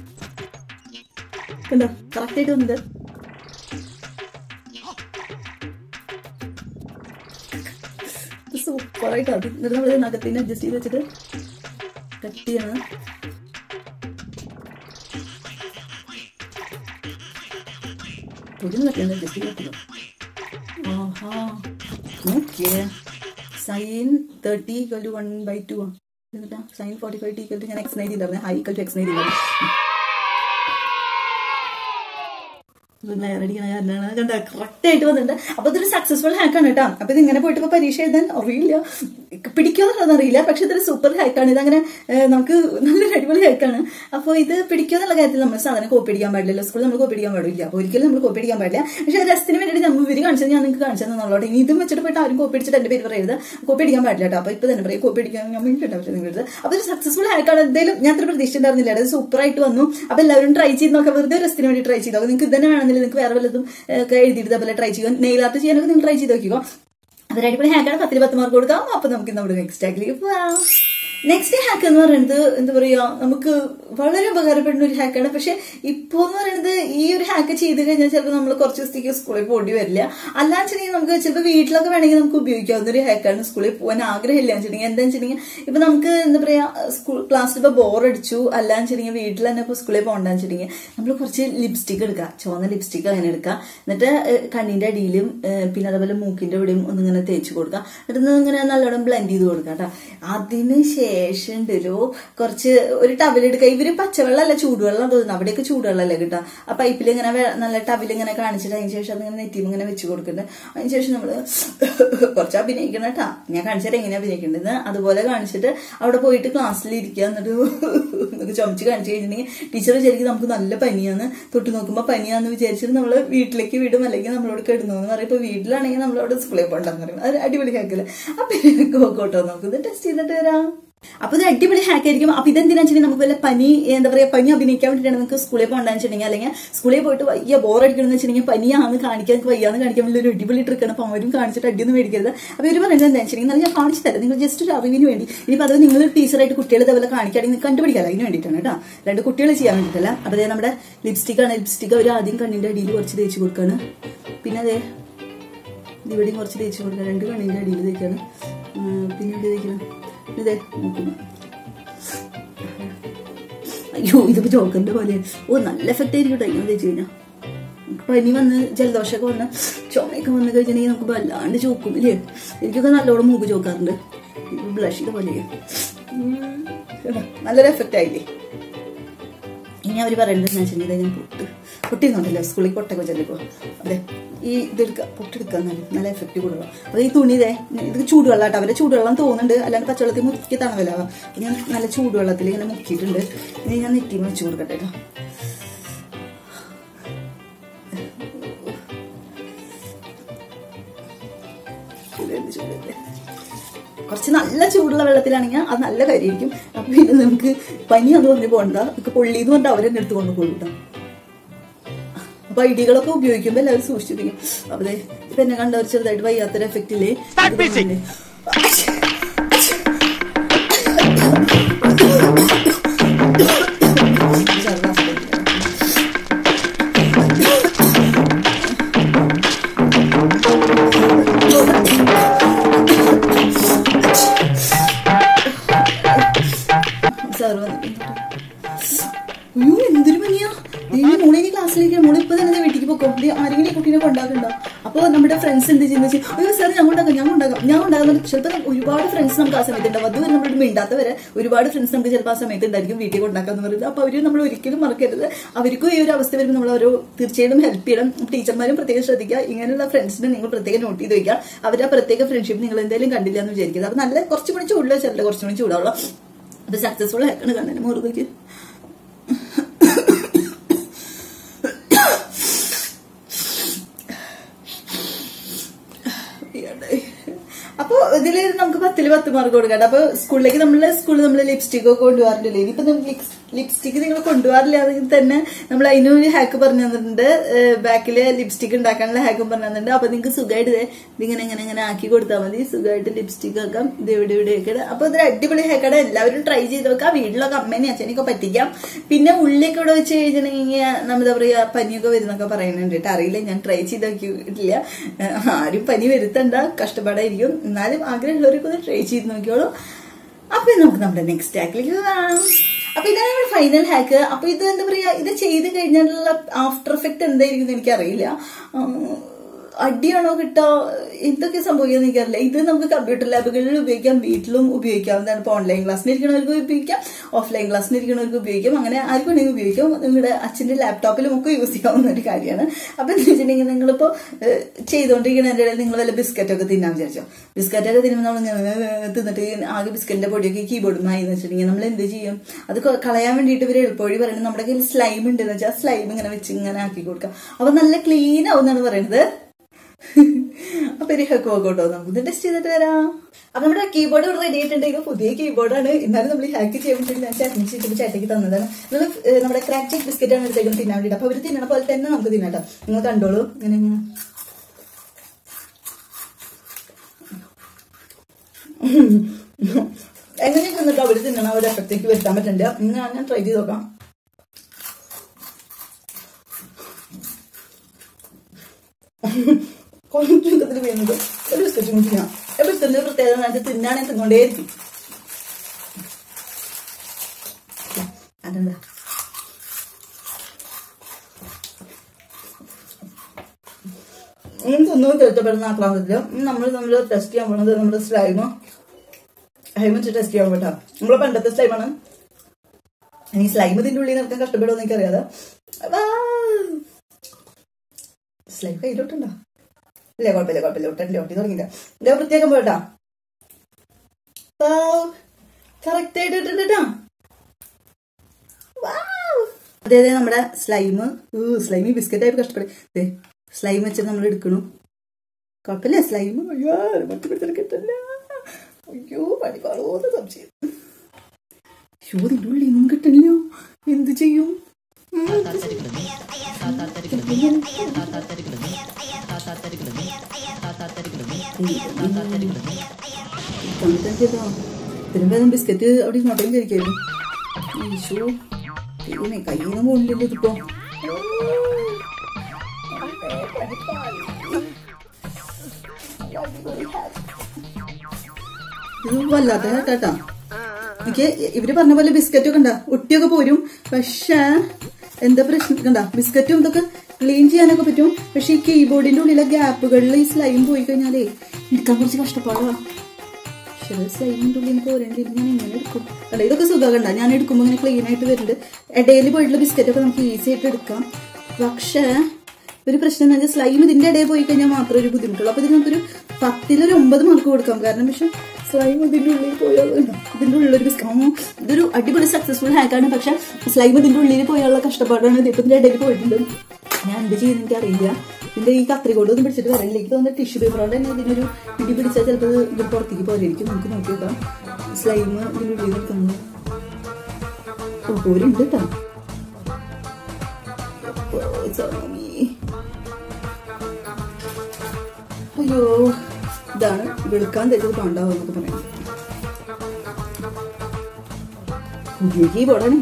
കണ്ടോ കറക്റ്റ് ആയിട്ട് വന്നത് സൂപ്പറായിട്ട് അത് എന്നിട്ട് നമ്മൾ നഖത്തിന് അഡ്ജസ്റ്റ് ചെയ്ത് വെച്ചിട്ട് കട്ട് ചെയ്യണം തൊഴിൽ കട്ടിയാണ് അഡ്ജസ്റ്റ് ചെയ്ത് വെക്കണം ആഹാ okay sine thirty equal to one by two ആ എന്നിട്ടാ sine forty five equal to ഞാൻ എക്സ് നൈൻ ചെയ്തായിരുന്നു high equal to X nine ചെയ്തായിരുന്നു ലെയർ അടിക്കണ കാരണമാണ് കണ്ട കറക്റ്റ് ആയിട്ട് വന്നിട്ടുണ്ട് അപ്പൊ ഇതൊരു സക്സസ്ഫുൾ ഹാക്കാണ് കേട്ടോ അപ്പൊ ഇത് ഇങ്ങനെ പോയിട്ട് ഇപ്പൊ പരീക്ഷ എഴുതാൻ അറിയില്ല പിടിക്കുമെന്നുള്ളത് അറിയില്ല പക്ഷെ ഇതൊരു സൂപ്പർ ഹാക്കാണ് ഇതങ്ങനെ ഏഹ്, നമുക്ക് നല്ലൊരു അടിപൊളി ഹാക്കാണ് അപ്പോൾ ഇത് പിടിക്കുമെന്നുള്ള കാര്യത്തിൽ നമ്മൾ സാധനം കോപ്പി അടിക്കാൻ പാടില്ല സ്കൂളിൽ നമ്മൾ കോപ്പി അടിക്കാൻ പാടില്ല അപ്പോൾ ഒരിക്കലും നമ്മൾ കോപ്പി അടിക്കാൻ പാടില്ല പക്ഷെ രസത്തിന് വേണ്ടിയിട്ട് നമ്മൾ ഇവര് കാണിച്ചത് ഞാൻ നിങ്ങൾക്ക് കാണിച്ചു തന്നുള്ളൂ ഇനി ഇതും വെച്ചിട്ട് പോയിട്ട് ആരും കോപ്പി അടിച്ചിട്ട് എന്റെ പേര് പറയരുത് കോപ്പി അടിക്കാൻ പാടില്ല കേട്ടോ അപ്പൊ ഇപ്പൊ തന്നെ പറയും കോപ്പി അടിക്കാൻ ഞാൻ വേണ്ടിയിട്ടാണ് നിങ്ങളുടെ അപ്പൊ ഒരു സക്സസ്ഫുൾ ഹാക്കാണ് എന്തായാലും ഞാൻ അത്ര പ്രതീക്ഷിച്ചിട്ടുണ്ടായിരുന്നില്ല അത് സൂപ്പർ ആയിട്ട് വന്നു അപ്പൊ എല്ലാവരും ട്രൈ ചെയ്ത് നോക്കാം വെറുതെ രസത്തിന് വേണ്ടി ട്രൈ ചെയ്തോ നിങ്ങൾക്ക് ഇതന്നെ വേണമെന്നില്ല നിങ്ങൾക്ക് വേറെ വല്ലതും ഏഹ്, ഒക്കെ എഴുതിയിട്ട് അതുപോലെ ട്രൈ ചെയ്യുക നെയിൽ ആർട്ട് ചെയ്യാനൊക്കെ നിങ്ങൾ ട്രൈ ചെയ്ത് നോക്കിക്കോ അതൊരു അടിപൊളി ഹാക്കാണ് പത്തിൽ പത്ത് മാർക്ക് കൊടുക്കാം അപ്പൊ നമുക്ക് നമ്മുടെ നെക്സ്റ്റ് ഹാക്കിലേക്ക് പോവാം നെക്സ്റ്റ് ഹാക്ക് എന്ന് പറയുന്നത് എന്താ പറയാ നമുക്ക് വളരെ ഉപകാരപ്പെടുന്ന ഒരു ഹാക്കാണ് പക്ഷെ ഇപ്പോ എന്ന് പറയുന്നത് ഈ ഒരു ഹാക്ക് ചെയ്ത് കഴിഞ്ഞാൽ ചിലപ്പോൾ നമ്മൾ കുറച്ച് ദിവസത്തേക്ക് സ്കൂളിൽ പോകേണ്ടി വരില്ല അല്ലാന്ന് വെച്ചിട്ടുണ്ടെങ്കിൽ നമുക്ക് ചിലപ്പോൾ വീട്ടിലൊക്കെ വേണമെങ്കിൽ നമുക്ക് ഉപയോഗിക്കാവുന്ന ഒരു ഹാക്കാണ് സ്കൂളിൽ പോകാൻ ആഗ്രഹമില്ല വെച്ചിട്ടുണ്ടെങ്കിൽ എന്താ വെച്ചിട്ടുണ്ടെങ്കിൽ ഇപ്പൊ നമുക്ക് എന്താ പറയാ സ്കൂൾ ക്ലാസ്സിൽ ഇപ്പൊ ബോർ അടിച്ചു അല്ലാന്ന് വെച്ചിട്ടുണ്ടെങ്കിൽ വീട്ടിൽ തന്നെ ഇപ്പൊ സ്കൂളിൽ പോകണ്ടെന്ന് വെച്ചിട്ടുണ്ടെങ്കിൽ നമ്മൾ കുറച്ച് ലിപ്സ്റ്റിക് എടുക്കുക ചുവന്ന ലിപ്സ്റ്റിക് അങ്ങനെ എടുക്കുക എന്നിട്ട് ഏഹ്, കണ്ണിന്റെ അടിയിലും ഏഹ്, പിന്നെ അതേപോലെ മൂക്കിന്റെ ഇവിടെയും ഒന്നിങ്ങനെ തേച്ച് കൊടുക്കുക എന്നിട്ട് ഇങ്ങനെ നല്ലോണം ബ്ലെൻഡ് ചെയ്ത് കൊടുക്കുക കേട്ടോ അതിന് ശേഷം ഉണ്ടല്ലോ കുറച്ച് ഒരു ടവലെടുക്കുക ഇവര് പച്ചവെള്ളമല്ല ചൂടുവെള്ളം തോന്നുന്നു അവിടെയൊക്കെ ചൂടുവെള്ളമല്ലേ കിട്ടുക ആ പൈപ്പിൽ ഇങ്ങനെ വെ- നല്ല ടവിൽ ഇങ്ങനെ കാണിച്ചിട്ട് അതിന് ശേഷം അതിങ്ങനെ നെറ്റിയും ഇങ്ങനെ വെച്ച് കൊടുക്കുന്നുണ്ട് അതിന് ശേഷം നമ്മള് കുറച്ച് അഭിനയിക്കണം കേട്ടാ ഞാൻ കാണിച്ചിട്ട് എങ്ങനെ അഭിനയിക്കേണ്ടത് അതുപോലെ കാണിച്ചിട്ട് അവിടെ പോയിട്ട് ക്ലാസ്സിൽ ഇരിക്കുക എന്നിട്ട് എന്നിട്ട് ചുമച്ച് കാണിച്ചു കഴിഞ്ഞിട്ടുണ്ടെങ്കിൽ ടീച്ചർ വിചാരിക്കും നമുക്ക് നല്ല പനിയാണ് തൊട്ട് നോക്കുമ്പോൾ പനിയാന്ന് വിചാരിച്ചിട്ട് നമ്മൾ വീട്ടിലേക്ക് വിടും അല്ലെങ്കിൽ നമ്മളോട് കിടന്നു എന്ന് പറയും ഇപ്പൊ വീട്ടിലാണെങ്കിൽ നമ്മളോട് സ്കൂളിൽ പോകണ്ടെന്ന് പറയും അത് അടിപൊളി ഹാക്കല്ലേ അപ്പൊ കോക്കോട്ടോ നമുക്ക് ടെസ്റ്റ് ചെയ്തിട്ട് വരാം അപ്പൊ ഇത് അടിപൊളി ഹാക്ക് ആയിരിക്കും അപ്പൊ ഇതെന്തിനാ വെച്ചിട്ടുണ്ടെങ്കിൽ നമുക്ക് വല്ല പനി എന്താ പറയാ പനി അഭിനയിക്കാൻ വേണ്ടിയിട്ടാണ് നിങ്ങൾക്ക് സ്കൂളിൽ പോകണ്ടെന്ന് വെച്ചിട്ടുണ്ടെങ്കിൽ അല്ലെങ്കിൽ സ്കൂളിൽ പോയിട്ട് വയ്യ ബോർ അടിക്കണമെന്ന് വെച്ചിട്ടുണ്ടെങ്കിൽ പനിയാന്ന് കാണിക്കാൻ വയ്യാന്ന് കാണിക്കാൻ വേണ്ടി ഒരു അടിപൊളി ട്രിക്കാണ് അപ്പൊ അവരും കാണിച്ചിട്ട് അടിയൊന്നും മേടിക്കരുത് അപ്പൊ ഇവര് പറയുന്നത് എന്താ വെച്ചിട്ടുണ്ടെങ്കിൽ എന്നാൽ ഞാൻ കാണിച്ചു തരാം നിങ്ങൾ ജസ്റ്റ് ഒരു അറിവിന് വേണ്ടി ഇനിയിപ്പോ അത് നിങ്ങൾ ടീച്ചറായിട്ട് കുട്ടികൾ ഇതേപോലെ കാണിക്കുകയാണെങ്കിൽ നിങ്ങൾക്ക് കണ്ടുപിടിക്കാമല്ലോ അതിന് വേണ്ടിയിട്ടാണ് കേട്ടോ രണ്ട് കുട്ടികൾ ചെയ്യാൻ വേണ്ടിയിട്ടല്ല അപ്പൊ ദേ നമ്മുടെ ലിപ്സ്റ്റിക് ആണ് ലിപ്സ്റ്റിക് അവർ ആദ്യം കണ്ണിന്റെ അടിയിൽ കുറച്ച് തേച്ച് കൊടുക്കാണ് പിന്നെ അതെ ഇവിടെയും കുറച്ച് തേച്ച് കൊടുക്കുക രണ്ട് കണ്ണിന്റെ അടിയിൽ തേക്കാണ് ഉം, പിന്നെ ഇവിടെ തേക്കണം ഇതേ നോക്കുന്നു അയ്യോ ഇതിപ്പോ ജോക്കറിന്റെ പോലെ ഓ നല്ല എഫക്റ്റ് ആയിരിക്കും കേട്ടോ ഇങ്ങനെ തേച്ച് കഴിഞ്ഞാൽ പനി വന്ന് ജലദോഷമൊക്കെ വന്ന് ചുമയൊക്കെ വന്ന് കഴിഞ്ഞിട്ടുണ്ടെങ്കിൽ നമുക്ക് വല്ലാണ്ട് ചോക്കും ഇല്ലേ എനിക്കൊക്കെ നല്ലോണം മൂക്ക് ചോക്കാറുണ്ട് ബ്ലഷിന്റെ പോലെ ഉം. കേട്ടോ? നല്ലൊരു എഫക്റ്റ് ആയില്ലേ ഇനി അവർ പറയുന്നത് എന്ന് വെച്ചിട്ടുണ്ടെങ്കിൽ ഞാൻ പൊട്ട് പൊട്ടിന്നുണ്ടല്ലോ സ്കൂളിൽ പൊട്ടൊക്കെ ചെല്ലിപ്പോ അതെ ഈ ഇതെടുക്കുക പൊട്ടെടുക്കുക നല്ല നല്ല എഫക്റ്റ് കൂടുതലാണ് അപ്പോൾ ഈ തുണി ഇതേ ഇത് ചൂടുവെള്ളം കേട്ടോ അവരെ ചൂടുവെള്ളം തോന്നുന്നുണ്ട് അല്ലാണ്ട് പച്ചവെള്ളത്തിൽ മുക്കി തണവല്ല ഞാൻ നല്ല ചൂടുവെള്ളത്തിൽ ഇങ്ങനെ മുക്കിയിട്ടുണ്ട് ഇനി ഞാൻ നെറ്റി വെച്ച് കൊടുക്കട്ടെ കേട്ടോ ചൂടുണ്ട്, ചൂടുണ്ട്. കുറച്ച് നല്ല ചൂടുള്ള വെള്ളത്തിലാണെങ്കിൽ അത് നല്ല കാര്യമായിരിക്കും അപ്പൊ പിന്നെ നമുക്ക് പനിയാന്ന് പറഞ്ഞ് പോകണ്ട നമുക്ക് പൊള്ളി എന്ന് പറഞ്ഞാൽ അവരെന്നെ എടുത്ത് കൊണ്ട് കൊള്ളും അപ്പൊ ഐഡികളൊക്കെ ഉപയോഗിക്കുമ്പോൾ എല്ലാവരും സൂക്ഷിച്ചിരിക്കും അപ്പൊ ദേ, ഇപ്പൊ എന്നെ കണ്ട ഒരു ചെറുതായിട്ട് വയ്യാത്തൊരു എഫക്റ്റ് ഇല്ലേ ഇത് വന്നില്ലേ? ചെറുതാ സാറ് വന്നിട്ടുണ്ട് അയ്യോ എന്തൊരു പനിയാ നീ മോളെ ഈ ക്ലാസ്സിലേക്ക് മോളെ ഇപ്പൊ തന്നെ ദേ വീട്ടിലേക്ക് പോക്കോ ദേ ആരെങ്കിലും ഈ കുട്ടീനെ കൊണ്ടാക്കണ്ടോ അപ്പൊ നമ്മുടെ ഫ്രണ്ട്സ് എന്ത് ചെയ്യുന്ന വെച്ചാൽ അയ്യോ സാർ ഞാൻ കൊണ്ടാക്കാം ഞാൻ കൊണ്ടാക്കാം ഞാൻ കൊണ്ടാകുന്ന ചിലപ്പോൾ ഒരുപാട് ഫ്രണ്ട്സ് നമുക്ക് ആ സമയത്ത് ഉണ്ടാവും അതുവരെ നമ്മളോട് മിണ്ടാത്തവരെ ഒരുപാട് ഫ്രണ്ട്സ് നമുക്ക് ചിലപ്പോൾ ആ സമയത്ത് ഉണ്ടായിരിക്കും വീട്ടിൽ കൊണ്ടാക്കാന്ന് പറയുന്നത് അപ്പൊ അവര് നമ്മൾ ഒരിക്കലും മറക്കരുത് അവർക്കും ഈ ഒരു അവസ്ഥ വരുമ്പോൾ നമ്മൾ ഓരോ തീർച്ചയായിട്ടും ഹെൽപ്പ് ചെയ്യണം ടീച്ചർമാരും പ്രത്യേകം ശ്രദ്ധിക്കുക ഇങ്ങനെയുള്ള ഫ്രണ്ട്സിനെ നിങ്ങൾ പ്രത്യേകം നോട്ട് ചെയ്ത് വെക്കുക അവരുടെ ആ പ്രത്യേക ഫ്രണ്ട്ഷിപ്പ് നിങ്ങൾ എന്തായാലും കണ്ടില്ല എന്ന് വിചാരിക്കുക അപ്പൊ നല്ല കുറച്ചും കൂടി ചൂടുള്ള ചിലരുടെ കുറച്ചും കൂടി ചൂടാവുള്ള അപ്പൊ സക്സസ്ഫുൾ ആക്കണം കണ്ണിന് മുറുകയ്ക്ക് അപ്പൊ ഇതില് നമുക്ക് പത്തില് പത്ത് മാർക്ക് കൊടുക്കാം അപ്പൊ സ്കൂളിലേക്ക് നമ്മള് സ്കൂളിൽ നമ്മൾ ലിപ്സ്റ്റിക് ഒക്കെ കൊണ്ടുപോകാറുണ്ടല്ലേ ഇനിയിപ്പൊ നമുക്ക് ലിപ്സ്റ്റിക് നിങ്ങൾ കൊണ്ടുപോകാറില്ല എങ്കിൽ തന്നെ നമ്മൾ അതിനൊരു ഹാക്ക് പറഞ്ഞു തന്നിട്ടുണ്ട് ബാക്കില് ലിപ്സ്റ്റിക് ഉണ്ടാക്കാനുള്ള ഹാക്കും പറഞ്ഞു തന്നിട്ടുണ്ട് അപ്പൊ നിങ്ങൾക്ക് സുഖമായിട്ട് ദേ ഇതിങ്ങനെ ഇങ്ങനെ ഇങ്ങനെ ആക്കി കൊടുത്താൽ മതി സുഖമായിട്ട് ലിപ്സ്റ്റിക് ആക്കാം ഇത് ഇവിടെ ഇവിടെ ഒക്കെ അപ്പൊ ഇതൊരു അടിപൊളി ഹാക്കാണ് എല്ലാവരും ട്രൈ ചെയ്ത് നോക്കാം വീട്ടിലൊക്കെ അമ്മേനെ അച്ഛനെയൊക്കെ പറ്റിക്കാം പിന്നെ ഉള്ളിയൊക്കെ ഇവിടെ വെച്ച് കഴിഞ്ഞിട്ടുണ്ടെങ്കിൽ നമ്മൾ എന്താ പറയാ പനിയൊക്കെ വരുന്നൊക്കെ പറയുന്നുണ്ട് കേട്ടോ അറിയില്ല ഞാൻ ട്രൈ ചെയ്ത് നോക്കിയിട്ടില്ല ഏഹ് ആരും പനി വരുത്തണ്ട കഷ്ടപ്പാടായിരിക്കും എന്നാലും ആഗ്രഹമുള്ളവരൊക്കെ ഒന്ന് ട്രൈ ചെയ്ത് നോക്കിയോളൂ അപ്പൊ നമുക്ക് നമ്മുടെ നെക്സ്റ്റ് ഹാക്കിലേക്ക് പോകാം അപ്പൊ ഇതാണ് നമ്മുടെ ഫൈനൽ ഹാക്ക് അപ്പൊ ഇത് എന്താ പറയാ ഇത് ചെയ്ത് കഴിഞ്ഞാലുള്ള ആഫ്റ്റർ എഫക്ട് എന്തായിരിക്കും എന്ന് എനിക്കറിയില്ല ഉം, അടിയാണോ കിട്ടോ എന്തൊക്കെ സംഭവിക്കാന്ന് എനിക്കറിയില്ല ഇത് നമുക്ക് കമ്പ്യൂട്ടർ ലാബുകളിൽ ഉപയോഗിക്കാം വീട്ടിലും ഉപയോഗിക്കാവുന്നതാണ് ഇപ്പൊ ഓൺലൈൻ ക്ലാസ്സിന് ഇരിക്കണവർക്ക് ഉപയോഗിക്കാം ഓഫ്ലൈൻ ക്ലാസ്സിന് ഇരിക്കണവർക്ക് ഉപയോഗിക്കാം അങ്ങനെ ആർക്കും വേണമെങ്കിൽ ഉപയോഗിക്കാം നിങ്ങളുടെ അച്ഛന്റെ ലാപ്ടോപ്പിലും ഒക്കെ യൂസ് ചെയ്യാവുന്ന ഒരു കാര്യമാണ് അപ്പൊ എന്താ വെച്ചിട്ടുണ്ടെങ്കിൽ നിങ്ങളിപ്പോ ഏഹ്, ചെയ്തുകൊണ്ടിരിക്കുന്നതിന്റെ ഇടയിൽ നിങ്ങൾ വല്ല ബിസ്ക്കറ്റ് ഒക്കെ തിന്നാൻ വിചാരിച്ചോ ബിസ്ക്കറ്റ് ഒക്കെ തിന്നുമ്പോൾ നമ്മൾ ഇങ്ങനെ തിന്നിട്ട് ആകെ ബിസ്ക്കറ്റിന്റെ പൊടിയൊക്കെ കീബോർഡുമായി എന്ന് വെച്ചിട്ടുണ്ടെങ്കിൽ നമ്മൾ എന്ത് ചെയ്യും അത് കൊ- കളയാൻ വേണ്ടിയിട്ട് ഇവര് എളുപ്പവഴി പറയുന്നത് നമ്മുടെ കയ്യിൽ സ്ലൈം ഉണ്ട് എന്ന് വെച്ചാൽ സ്ലൈം ഇങ്ങനെ വെച്ച് ഇങ്ങനെ ആക്കി കൊടുക്കാം അപ്പൊ നല്ല ക്ലീൻ ആവും എന്നാണ് പറയുന്നത് അപ്പൊ ഒരു ഹെക്ക് വർക്കൗട്ടോ നമുക്ക് ടെസ്റ്റ് ചെയ്തിട്ട് വരാം അപ്പൊ നമ്മുടെ കീബോർഡ് ഇവിടെ റെഡി ആയിട്ടുണ്ടെങ്കിൽ പുതിയ കീബോർഡാണ് എന്നാലും നമ്മൾ ഹാക്ക് ചെയ്യാൻ വേണ്ടി ഞാൻ ചേട്ടൻ ചെയ്തിട്ട് ചേട്ടയ്ക്ക് തന്നതാണ് നമ്മൾ നമ്മുടെ ക്രാക്ക് ചെക്ക് ബിസ്ക്കറ്റ് ആണ് എടുത്തേക്കും തിന്നാൻ വേണ്ടിയിട്ട് അപ്പൊ അവര് തിന്നണ പോലെ തന്നെ നമുക്ക് തിന്നാട്ടോ നിങ്ങൾ കണ്ടോളൂ ഇങ്ങനെ ഇങ്ങനെ എങ്ങനെ തിന്നിട്ട് അവര് തിന്നണ ഒരു എഫക്റ്റേക്ക് വരുത്താൻ പറ്റില്ല ഇന്ന് ഞാൻ ട്രൈ ചെയ്ത് നോക്കാം ചുരുക്കത്തിൽ വീണത് ഒരു ബിസ്ക്കറ്റ് കുടിക്കാം ബിസ്ക്കറ്റിന്റെ പ്രത്യേകത എന്ന് വെച്ചാൽ തിന്നാണെങ്കിൽ തിന്നോണ്ടേയിരിക്കും അതെന്താ തിന്നു തിരുത്തപ്പെടുന്ന ആക്കാൻ പറ്റില്ല നമ്മൾ നമ്മൾ ടെസ്റ്റ് ചെയ്യാൻ പോണത് നമ്മുടെ സ്ലൈമ് സ്ലൈം വെച്ച് ടെസ്റ്റ് ചെയ്യാൻ പറ്റാം നമ്മളെ പണ്ടത്തെ സ്ലൈമാണ് ഇനി സ്ലൈം ഇതിന്റെ ഉള്ളിൽ നിൽക്കാൻ കഷ്ടപ്പെടുമെന്ന് എനിക്കറിയാതെ സ്ലൈം കയ്യിലോട്ടുണ്ടോ ഇല്ല കുഴപ്പമില്ല കുഴപ്പമില്ല ഒട്ടില്ല ഒട്ടി തുടങ്ങിയില്ല ഇല്ല പ്രത്യേകം പോട്ടാ കറക്റ്റ് ആയിട്ട് ഇട്ടിട്ടാ അതെ അതെ നമ്മുടെ സ്ലൈം സ്ലൈമി ബിസ്ക്കറ്റ് ആയിട്ട് കഷ്ടപ്പെടും സ്ലൈം വെച്ച് നമ്മൾ എടുക്കണു കുഴപ്പമില്ല സ്ലൈം അയ്യോ മറ്റു പിടിച്ചാൽ കിട്ടില്ല അയ്യോ പണിക്കാളോന്ന് സംശയം അയ്യോ ഇതിന്റെ ഉള്ളിൽ നിന്നും കിട്ടില്ല എന്ത് ചെയ്യും ഉം, എന്ത് ചെയ്യും? തൊണ്ണൂറ്റഞ്ചോ ഇതിനും വേദം ബിസ്ക്കറ്റ് അവിടെ ഇങ്ങോട്ടേക്ക് കഴിക്കായിരുന്നു ഈശോ ദൈവമേ കയ്യിൽ നിന്ന് പോണില്ലല്ലോ ഇതിപ്പോ ഇത് വല്ലാത്ത കേട്ടാ എനിക്ക് ഇവര് പറഞ്ഞ പോലെ ബിസ്ക്കറ്റ് ഒക്കെ ഉണ്ടാ ഒട്ടിയൊക്കെ പോരും പക്ഷേ എന്താ പ്രശ്നം കണ്ട ബിസ്ക്കറ്റും ഇതൊക്കെ ക്ലീൻ ചെയ്യാനൊക്കെ പറ്റും പക്ഷെ ഈ കീബോർഡിന്റെ ഉള്ളിലെ ഗ്യാപ്പുകളിൽ ഈ സ്ലൈം പോയി കഴിഞ്ഞാലേ എടുക്കാൻ കുറച്ച് കഷ്ടപ്പാടാ പക്ഷേ സ്ലൈമിന്റെ ഉള്ളിൽ പോരേണ്ടി ഞാൻ എങ്ങനെ എടുക്കും അല്ല ഇതൊക്കെ സുഖമാകണ്ട ഞാൻ എടുക്കുമ്പോൾ ഇങ്ങനെ ക്ലീൻ ആയിട്ട് വരുന്നുണ്ട് ഇടയിൽ പോയിട്ടുള്ള ബിസ്ക്കറ്റ് ഒക്കെ നമുക്ക് ഈസി ആയിട്ട് എടുക്കാം പക്ഷേ ഒരു പ്രശ്നം എന്ന് വെച്ചാൽ സ്ലൈം ഇതിന്റെ ഇടയിൽ പോയി കഴിഞ്ഞാൽ മാത്രമേ ഒരു ബുദ്ധിമുട്ടുള്ളൂ അപ്പൊ ഇത് നമുക്കൊരു പത്തിലൊരു ഒമ്പത് മാർക്ക് കൊടുക്കാം കാരണം പക്ഷെ സ്ലൈം ഇതിന്റെ ഉള്ളിൽ പോയാൽ ഇതിന്റെ ഉള്ളിലൊരു ബിസ്ക്കറ്റ് ഇതൊരു അടിപൊളി സക്സസ്ഫുൾ ഹാക്കാണ് പക്ഷെ സ്ലൈം ഇതിന്റെ ഉള്ളിൽ പോയാലുള്ള കഷ്ടപ്പാടാണ് ഇതിപ്പോ ഇതിന്റെ ഇടയിൽ പോയിട്ടുണ്ട് ഞാൻ എന്ത് ചെയ്യുന്ന എനിക്ക് അറിയില്ല ഇതിന്റെ ഈ കത്രികോട് ഒന്നും പിടിച്ചിട്ട് വരില്ല എനിക്ക് തോന്നുന്നു ടിഷ്യൂ പേപ്പറോടെ തന്നെ ഇതിനൊരു ഇടി പിടിച്ചാൽ ചിലപ്പോൾ ഇത് പുറത്തേക്ക് പോലെയായിരിക്കും നമുക്ക് നോക്കി നോക്കാം സ്ലൈം ഇതിന്റെ ഉള്ളിൽ നിൽക്കുന്നു ഓ പോരുണ്ട് കേട്ടോ ഓ, സ്വാമി. അയ്യോ ഇതാണ് വെളുക്കാൻ തെറ്റത് പാണ്ടാവും എന്നൊക്കെ പറയാം പുതിയ കീബോർഡാണ്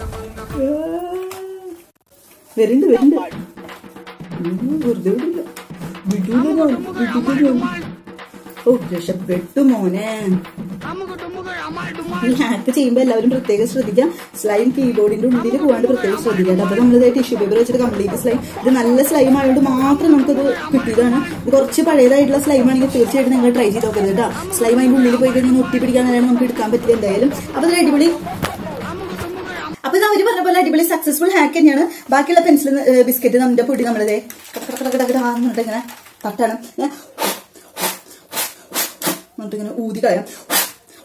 വരുന്നുണ്ട് വരുന്നുണ്ട് ഉം, വെറുതെ വിടില്ല വിടൂല ഞാൻ, വിടൂല ഞാൻ. ഓ രക്ഷപ്പെട്ടു മോനെ ഈ ഹാക്ക് ചെയ്യുമ്പോൾ എല്ലാവരും പ്രത്യേകം ശ്രദ്ധിക്കാം സ്ലൈം കീബോർഡിന്റെ ഉള്ളിൽ പോകാണ്ട് പ്രത്യേകം ശ്രദ്ധിക്കാം അപ്പൊ നമ്മളിത് ടിഷ്യൂ പേപ്പർ വെച്ചിട്ട് കംപ്ലീറ്റ് സ്ലൈം ഇത് നല്ല സ്ലൈം ആയതുകൊണ്ട് മാത്രം നമുക്കത് കിട്ടിയതാണ് ഇത് കുറച്ച് പഴയതായിട്ടുള്ള സ്ലൈം ആണെങ്കിൽ തീർച്ചയായിട്ടും നിങ്ങൾ ട്രൈ ചെയ്ത് നോക്കരുത് കേട്ടോ സ്ലൈം അതിന്റെ ഉള്ളിൽ പോയി കഴിഞ്ഞാൽ ഒട്ടി പിടിക്കാൻ നേരം നമുക്ക് എടുക്കാൻ പറ്റില്ല എന്തായാലും അപ്പൊ ഇത് അടിപൊളി അപ്പൊ ഇത് അവര് പറഞ്ഞ പോലെ അടിപൊളി സക്സസ്ഫുൾ ഹാക്ക് തന്നെയാണ് ബാക്കിയുള്ള പെൻസിൽ ബിസ്ക്കറ്റ് നമ്മുടെ പൊടി നമ്മളിതേ എന്നിട്ട് ഇങ്ങനെ തട്ടാണ് ഇങ്ങനെ എന്നിട്ട് ഇങ്ങനെ ഊതി കളയാം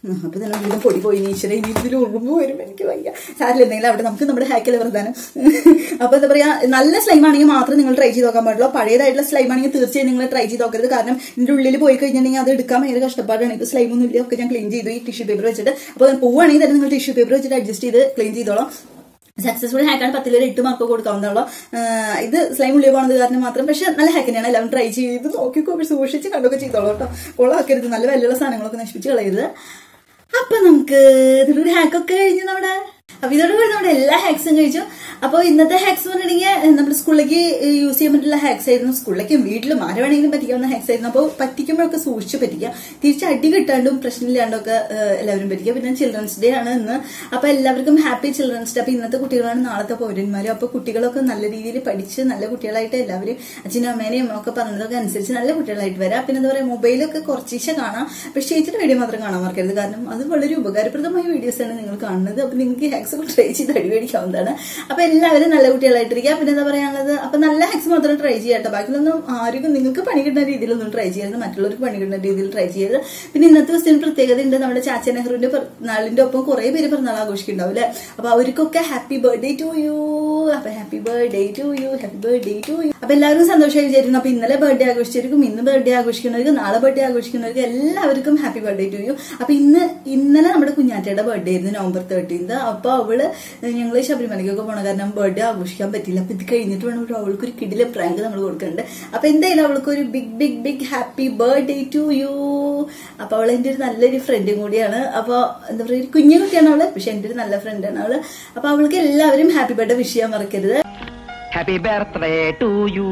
ഉം, അപ്പൊ തന്നെ വീണ്ടും പൊടി പോയി ഈശ്വര ഇനി ഇതിൽ ഉറുമ്പ് വരും എനിക്ക് വയ്യ സാരില്ല എന്തെങ്കിലും അവിടെ നമുക്ക് നമ്മുടെ ഹാക്കിലെ പ്രധാനം അപ്പൊ എന്താ പറയാ നല്ല സ്ലൈം ആണെങ്കിൽ മാത്രം നിങ്ങൾ ട്രൈ ചെയ്ത് നോക്കാൻ പാടുള്ളൂ പഴയതായിട്ടുള്ള സ്ലൈം ആണെങ്കിൽ തീർച്ചയായും നിങ്ങൾ ട്രൈ ചെയ്ത് നോക്കരുത് കാരണം ഇതിന്റെ ഉള്ളിൽ പോയി കഴിഞ്ഞിട്ടുണ്ടെങ്കിൽ അത് എടുക്കാൻ ഭയങ്കര കഷ്ടപ്പാടാണ് ഇപ്പൊ സ്ലൈം ഒന്നും ഇല്ല ഒക്കെ ഞാൻ ക്ലീൻ ചെയ്തു ഈ ടിഷ്യൂ പേപ്പർ വെച്ചിട്ട് അപ്പൊ പോവുകയാണെങ്കിൽ തന്നെ നിങ്ങൾ ടിഷ്യൂ പേപ്പർ വെച്ചിട്ട് അഡ്ജസ്റ്റ് ചെയ്ത് ക്ലീൻ ചെയ്തോളാം സക്സസ്ഫുൾ ഹാക്കാണ് പത്തിലൊരു എട്ട് മാർക്ക് കൊടുക്കാവുന്നുള്ളൂ ആഹ് ഇത് സ്ലൈം ഉള്ളിൽ പോകുന്നത് കാരണം മാത്രം പക്ഷെ നല്ല ഹാക്ക് തന്നെയാണ് എല്ലാവരും ട്രൈ ചെയ്ത് നോക്കിക്കോ സൂക്ഷിച്ച് കണ്ടൊക്കെ ചെയ്തോളൂ കേട്ടോ കൊള്ളാക്കരുത് നല്ല വിലയുള്ള സാധനങ്ങളൊക്കെ നശിപ്പിച്ച് കളയരുത് അപ്പൊ നമുക്ക് ഇതിലൊരു ഹാക്കൊക്കെ കഴിഞ്ഞു നമ്മുടെ അപ്പൊ ഇതോടുകൂടി നമ്മുടെ എല്ലാ ഹാക്സും കഴിച്ചു അപ്പോൾ ഇന്നത്തെ ഹാക്സ് എന്ന് പറഞ്ഞിട്ടുണ്ടെങ്കിൽ നമ്മുടെ സ്കൂളിലേക്ക് യൂസ് ചെയ്യാൻ പറ്റുള്ള ഹാക്സ് ആയിരുന്നു സ്കൂളിലേക്കും വീട്ടിലും ആരെ വേണമെങ്കിലും പറ്റിക്കാവുന്ന ഹാക്സ് ആയിരുന്നു അപ്പോൾ പറ്റിക്കുമ്പോഴൊക്കെ സൂക്ഷിച്ച് പറ്റിക്കുക തിരിച്ച് അടി കിട്ടാണ്ടും പ്രശ്നമില്ലാണ്ടൊക്കെ ഏഹ്, എല്ലാവരും പറ്റിക്കുക പിന്നെ ചിൽഡ്രൻസ് ഡേ ആണ് ഇന്ന് അപ്പൊ എല്ലാവർക്കും ഹാപ്പി ചിൽഡ്രൻസ് ഡേ അപ്പൊ ഇന്നത്തെ കുട്ടികളാണ് നാളത്തെ പൗരന്മാരും അപ്പൊ കുട്ടികളൊക്കെ നല്ല രീതിയിൽ പഠിച്ച് നല്ല കുട്ടികളായിട്ട് എല്ലാവരും അച്ഛനും അമ്മേനെയും ഒക്കെ പറഞ്ഞതൊക്കെ അനുസരിച്ച് നല്ല കുട്ടികളായിട്ട് വരാം പിന്നെ എന്താ പറയാ മൊബൈലൊക്കെ കുറച്ചീശെ കാണാം പക്ഷേ ചേച്ചിയുടെ വീഡിയോ മാത്രം കാണാൻ മറക്കരുത് കാരണം അത് വളരെ ഉപകാരപ്രദമായ വീഡിയോസ് ആണ് നിങ്ങൾ കാണുന്നത് അപ്പൊ നിങ്ങൾക്ക് ഹാക്സ് ഒക്കെ ട്രൈ ചെയ്ത് അടി മേടിക്കാവുന്നതാണ് അപ്പൊ എല്ലാവരും നല്ല കുട്ടികളായിട്ടിരിക്കുക പിന്നെ എന്താ പറയാനുള്ളത് അപ്പൊ നല്ല ഹാക്സ് മാത്രം ട്രൈ ചെയ്യാട്ടോ ബാക്കിയൊന്നും ആർക്കും നിങ്ങൾക്ക് പണി കിട്ടുന്ന രീതിയിലൊന്നും ട്രൈ ചെയ്യരുത് മറ്റുള്ളവർക്ക് പണി കിട്ടുന്ന രീതിയിൽ ട്രൈ ചെയ്യരുത് പിന്നെ ഇന്നത്തെ ദിവസത്തിന് പ്രത്യേകത ഉണ്ട് നമ്മുടെ ചാച്ച നെഹ്റുവിന്റെ പിറന്നാളിന്റെ ഒപ്പം കുറെ പേര് പിറന്നാൾ ആഘോഷിക്കുന്നുണ്ടാവും അല്ലെ അപ്പൊ അവർക്കൊക്കെ ഹാപ്പി ബർത്ത്ഡേ ടു യു അപ്പൊ happy birthday to you happy birthday to you അപ്പൊ എല്ലാവർക്കും സന്തോഷമായി വിചാരിക്കുന്നു അപ്പൊ ഇന്നലെ ബർത്ത്ഡേ ആഘോഷിച്ചവർക്കും ഇന്ന് ബർത്ത്ഡേ ആഘോഷിക്കുന്നവർക്ക് നാളെ ബർത്ത്ഡേ ആഘോഷിക്കുന്നവർക്ക് എല്ലാവർക്കും ഹാപ്പി ബർത്ത്ഡേ ടു യു അപ്പൊ ഇന്ന് ഇന്നലെ നമ്മുടെ കുഞ്ഞാറ്റയുടെ ബർത്ത്ഡേ ആയിരുന്നു നവംബർ തേർട്ടീൻത് അപ്പൊ അവള് ഞങ്ങൾ ശബരിമലയ്ക്കൊക്കെ പോണ കാരണം ബർത്ത്ഡേ ആഘോഷിക്കാൻ പറ്റില്ല അപ്പൊ ഇത് കഴിഞ്ഞിട്ട് വേണം ഒരു അവൾക്ക് ഒരു കിടിലെ പ്രാങ്ക് നമ്മൾ കൊടുക്കുന്നുണ്ട് അപ്പൊ എന്തായാലും അവൾക്ക് ഒരു big big big happy birthday to you അപ്പൊ അവൾ എന്റെ ഒരു നല്ലൊരു ഫ്രണ്ടും കൂടിയാണ് അപ്പൊ എന്താ പറയുക ഒരു കുഞ്ഞു കുട്ടിയാണ് അവള് പക്ഷെ എന്റെ ഒരു നല്ല ഫ്രണ്ടാണ് അവള് അപ്പൊ അവൾക്ക് എല്ലാവരും ഹാപ്പി ബർത്ത്ഡേ വിഷ് ചെയ്യാൻ മറക്കരുത് happy birthday to you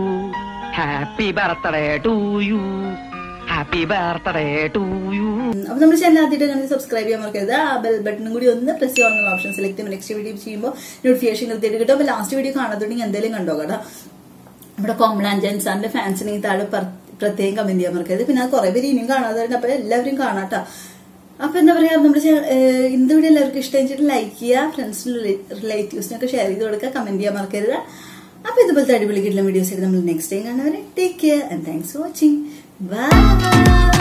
happy birthday to you happy birthday to you അപ്പൊ നമ്മുടെ ചാനൽ ആദ്യമായിട്ട് കണ്ട് സബ്സ്ക്രൈബ് ചെയ്യാൻ മറക്കരുത് ആ ബെൽ ബട്ടണും കൂടി ഒന്ന് പ്രസ് ചെയ്യാനുള്ള ഓപ്ഷൻ സെലക്ട് ചെയ്യുമ്പോൾ നെക്സ്റ്റ് വീഡിയോ ചെയ്യുമ്പോൾ നോട്ടിഫിക്കേഷൻ കൃത്യമായിട്ട് കിട്ടും അപ്പൊ ലാസ്റ്റ് വീഡിയോ കാണാത്തുണ്ടെങ്കിൽ എന്തെങ്കിലും കണ്ടോ കേട്ടോ നമ്മുടെ കോമളാഞ്ചൻ സാറിന്റെ ഫാൻസിനെ ഈ താഴെ പ്ര- പ്രത്യേകം കമന്റ് ചെയ്യാൻ മറക്കരുത് പിന്നെ അത് കുറെ പേര് ഇനിയും കാണാതെ അപ്പൊ എല്ലാവരും കാണാട്ടോ അപ്പൊ എന്താ പറയാ നമ്മുടെ ചാ- ഏഹ് ഇന്ന് വീഡിയോ എല്ലാവർക്കും ഇഷ്ടമായിട്ട് ലൈക്ക് ചെയ്യുക ഫ്രണ്ട്സിനും റിലേറ്റീവ്സിനൊക്കെ ഷെയർ ചെയ്ത് കൊടുക്കുക കമന്റ് ചെയ്യാൻ മറക്കരുത് അപ്പൊ ഇതുപോലത്തെ അടിപൊളി കിട്ടുന്ന വീഡിയോസ് നമ്മൾ നെക്സ്റ്റ് ടൈം കാണുന്നവരെ take care and thanks for watching by